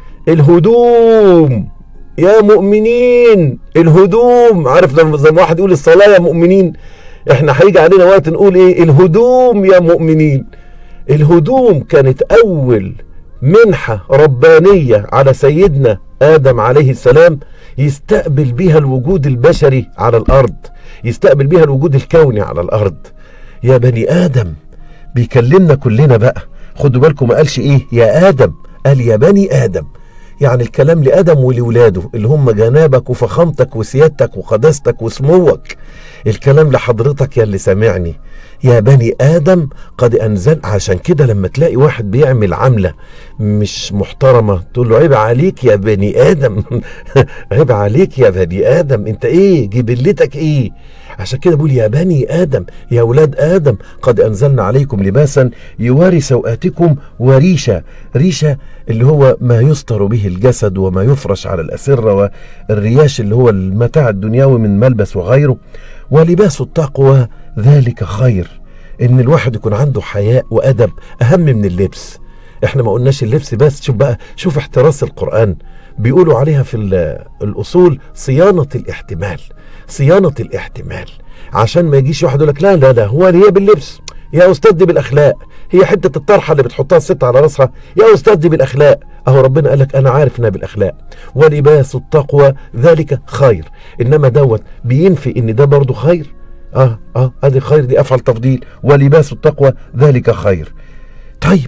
الهدوم يا مؤمنين الهدوم عارف لما زي ما واحد يقول الصلاه يا مؤمنين احنا هيجي علينا وقت نقول ايه الهدوم يا مؤمنين الهدوم كانت اول منحة ربانية على سيدنا آدم عليه السلام يستقبل بها الوجود البشري على الأرض يستقبل بها الوجود الكوني على الأرض يا بني آدم بيكلمنا كلنا بقى خدوا بالكم ما قالش إيه يا آدم قال يا بني آدم يعني الكلام لآدم ولولاده اللي هم جنابك وفخامتك وسيادتك وقداستك وسموك الكلام لحضرتك يا اللي سامعني يا بني آدم قد أنزل عشان كده لما تلاقي واحد بيعمل عملة مش محترمة تقول له عيب عليك يا بني آدم عيب عليك يا بني آدم أنت إيه جبلتك إيه عشان كده بقول يا بني آدم يا أولاد آدم قد أنزلنا عليكم لباسا يواري سوآتكم وريشة ريشة اللي هو ما يستر به الجسد وما يفرش على الأسرة والرياش اللي هو المتاع الدنيوي من ملبس وغيره ولباس التقوى ذلك خير ان الواحد يكون عنده حياء وادب اهم من اللبس احنا ما قلناش اللبس بس شوف بقى شوف احتراس القرآن بيقولوا عليها في ال- الأصول صيانة الاحتمال صيانة الاحتمال عشان ما يجيش واحد يقول لك لا لا لا هو هي باللبس يا أستاذ دي بالأخلاق هي حتة الطرحة اللي بتحطها الست على راسها يا أستاذ دي بالأخلاق أهو ربنا قال لك أنا عارف إنها بالأخلاق ولباس التقوى ذلك خير إنما دوت بينفي إن ده برضه خير اه اه ادي خير دي افعل تفضيل ولباس التقوى ذلك خير طيب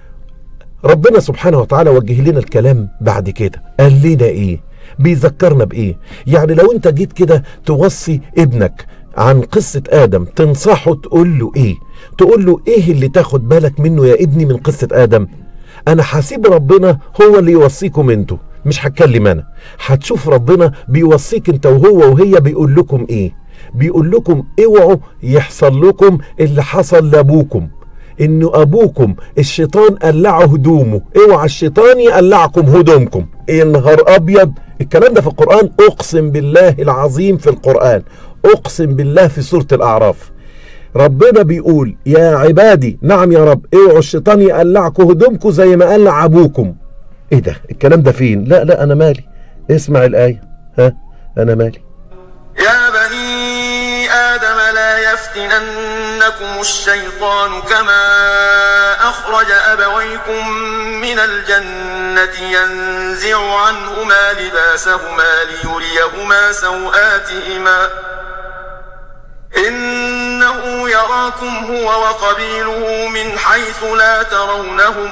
ربنا سبحانه وتعالى وجه لنا الكلام بعد كده قال لنا ايه بيذكرنا بايه يعني لو انت جيت كده توصي ابنك عن قصة آدم تنصحه تقول له إيه؟ تقول له إيه اللي تاخد بالك منه يا ابني من قصة آدم؟ أنا هسيب ربنا هو اللي يوصيكم أنتوا مش هتكلم أنا هتشوف ربنا بيوصيك أنت وهو وهي بيقول لكم إيه؟ بيقول لكم اوعوا يحصل لكم اللي حصل لأبوكم انه ابوكم الشيطان قلعه هدومه اوعى الشيطان يقلعكم هدومكم ايه النهار ابيض الكلام ده في القرآن اقسم بالله العظيم في القرآن اقسم بالله في سورة الاعراف ربنا بيقول يا عبادي نعم يا رب اوعوا الشيطان يقلعكم هدومكم زي ما قلع ابوكم ايه ده الكلام ده فين لا لا انا مالي اسمع الايه ها انا مالي يا بني آدم لا يفتننكم الشيطان كما أخرج أبويكم من الجنة ينزع عنهما لباسهما ليريهما سوآتهما إنه يراكم هو وقبيله من حيث لا ترونهم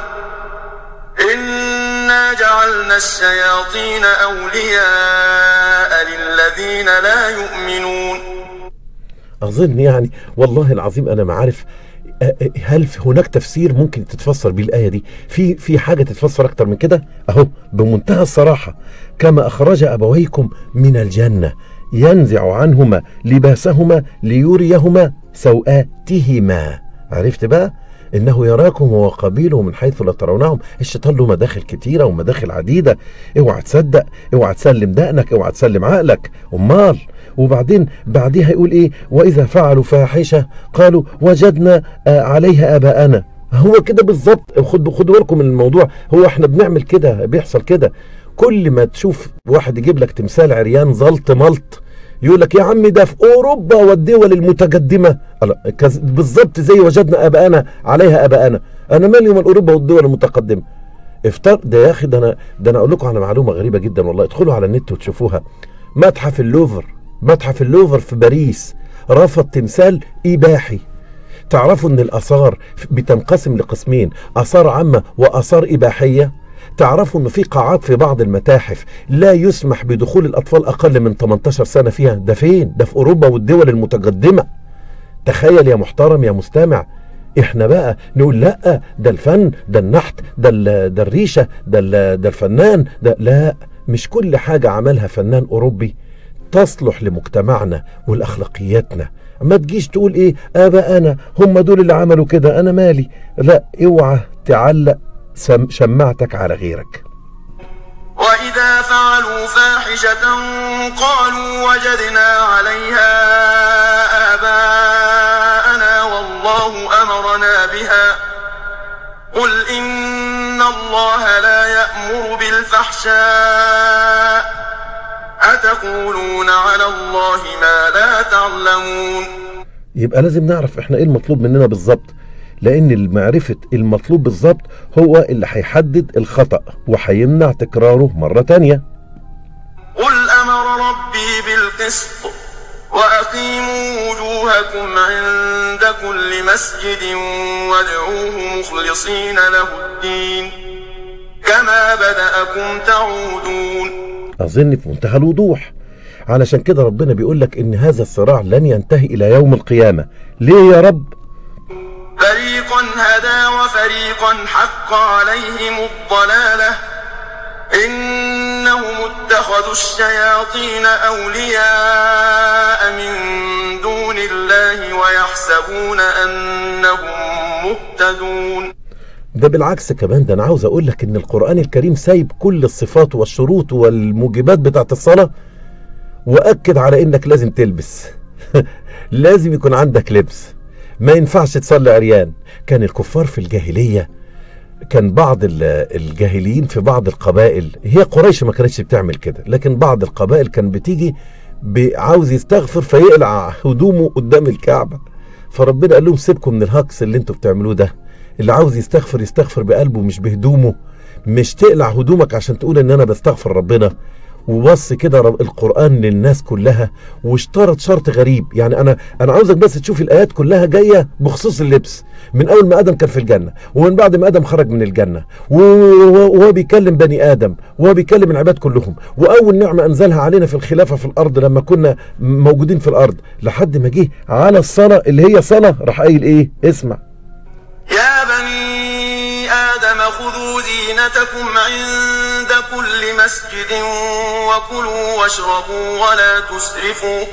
إنا جعلنا الشياطين أولياء للذين لا يؤمنون اظن يعني والله العظيم انا ما عارف أ- أ- هل في هناك تفسير ممكن تتفسر بيه الايه دي في في حاجه تتفسر اكتر من كده اهو بمنتهى الصراحه كما اخرج ابويكم من الجنه ينزع عنهما لباسهما ليريهما سوآتهما عرفت بقى انه يراكم هو قبيله من حيث لا ترونهم الشيطان له مداخل كتيره ومداخل عديده اوعى تصدق اوعى تسلم دقنك اوعى تسلم عقلك امال وبعدين بعديها يقول ايه واذا فعلوا فاحشه قالوا وجدنا آه، عليها اباءنا هو كده بالظبط خد خدوا بالكم من الموضوع هو احنا بنعمل كده بيحصل كده كل ما تشوف واحد يجيب لك تمثال عريان زلط ملط يقول لك يا عم ده في اوروبا والدول المتقدمه ألا، كز- بالظبط زي وجدنا اباءنا عليها اباءنا انا مالي ومال اوروبا والدول المتقدمه افتر ده يا اخي ده انا ده انا اقول لكم على معلومه غريبه جدا والله ادخلوا على النت وتشوفوها متحف اللوفر متحف اللوفر في باريس رفض تمثال اباحي تعرفوا ان الاثار بتنقسم لقسمين اثار عامه واثار اباحيه تعرفوا ان في قاعات في بعض المتاحف لا يسمح بدخول الاطفال اقل من 18 سنه فيها ده فين ده في اوروبا والدول المتقدمه تخيل يا محترم يا مستمع احنا بقى نقول لا ده الفن ده النحت ده ال- ده الريشه ده ال- ده الفنان ده لا مش كل حاجه عملها فنان اوروبي تصلح لمجتمعنا ولاخلاقياتنا ما تجيش تقول ايه اباءنا هم دول اللي عملوا كده انا مالي لا اوعى تعلق سم- شماعتك على غيرك وإذا فعلوا فاحشة قالوا وجدنا عليها آباءنا والله أمرنا بها قل إن الله لا يأمر بالفحشاء أتقولون على الله ما لا تعلمون يبقى لازم نعرف احنا ايه المطلوب مننا بالظبط لان معرفة المطلوب بالظبط هو اللي هيحدد الخطأ وهيمنع تكراره مرة تانية قل أمر ربي بالقسط وأقيموا وجوهكم عند كل مسجد وادعوه مخلصين له الدين كما بدأكم تعودون اظن في منتهى الوضوح علشان كده ربنا بيقول لك ان هذا الصراع لن ينتهي الى يوم القيامة ليه يا رب فريقا هدى وفريقا حق عليهم الضلالة إنهم اتخذوا الشياطين أولياء من دون الله ويحسبون أنهم مهتدون ده بالعكس كمان ده انا عاوز اقول لك ان القرآن الكريم سايب كل الصفات والشروط والموجبات بتاعت الصلاة واكد على انك لازم تلبس لازم يكون عندك لبس ما ينفعش تصلي عريان كان الكفار في الجاهلية كان بعض ال- الجاهليين في بعض القبائل هي قريش ما كانتش بتعمل كده لكن بعض القبائل كان بتيجي ب- عاوز يستغفر فيقلع هدومه قدام الكعبة فربنا قال لهم سيبكم من الهكس اللي انتوا بتعملوه ده اللي عاوز يستغفر يستغفر بقلبه مش بهدومه مش تقلع هدومك عشان تقول ان انا بستغفر ربنا وبص كده رب- القرآن للناس كلها واشترط شرط غريب يعني انا انا عاوزك بس تشوف الايات كلها جايه بخصوص اللبس من اول ما ادم كان في الجنه ومن بعد ما ادم خرج من الجنه و- و- وهو بيكلم بني ادم وهو بيكلم العباد كلهم واول نعمه انزلها علينا في الخلافه في الارض لما كنا موجودين في الارض لحد ما جه على الصلاه اللي هي صلاه راح قايل ايه اسمع يا بني آدم خذوا زينتكم عند كل مسجد وكلوا واشربوا ولا تسرفوا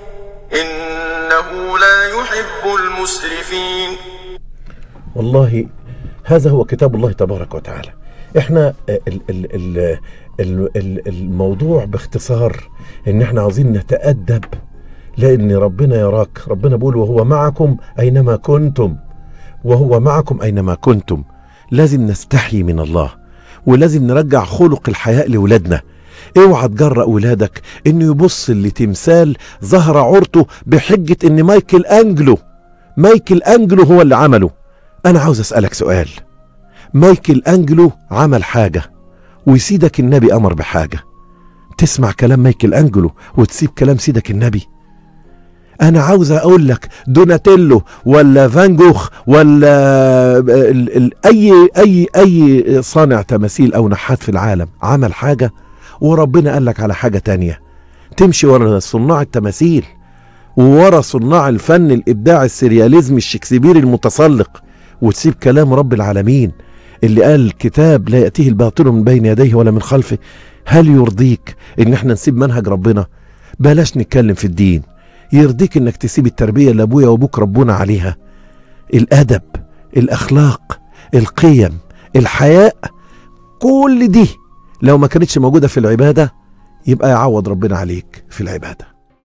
إنه لا يحب المسرفين والله هذا هو كتاب الله تبارك وتعالى احنا ال ال ال ال ال الموضوع باختصار ان احنا عاوزين نتأدب لان ربنا يراك ربنا بيقول وهو معكم اينما كنتم وهو معكم اينما كنتم لازم نستحي من الله ولازم نرجع خلق الحياء لاولادنا اوعى تجرأ ولادك انه يبص لتمثال ظهر عورته بحجة ان مايكل انجلو مايكل انجلو هو اللي عمله انا عاوز اسألك سؤال مايكل انجلو عمل حاجة وسيدك النبي امر بحاجة تسمع كلام مايكل انجلو وتسيب كلام سيدك النبي انا عاوز اقول لك دوناتيلو ولا فان جوخ ولا ال ال اي اي اي صانع تماثيل او نحات في العالم عمل حاجه وربنا قال لك على حاجه تانية تمشي ورا صناع التماثيل وورا صناع الفن الابداع السرياليزم الشكسبيري المتسلق وتسيب كلام رب العالمين اللي قال كتاب لا ياتيه الباطل من بين يديه ولا من خلفه هل يرضيك ان احنا نسيب منهج ربنا بلاش نتكلم في الدين يرضيك انك تسيب التربيه اللي ابويا وابوك ربونا عليها الادب الاخلاق القيم الحياء كل دي لو ما كانتش موجوده في العباده يبقى يعوض ربنا عليك في العباده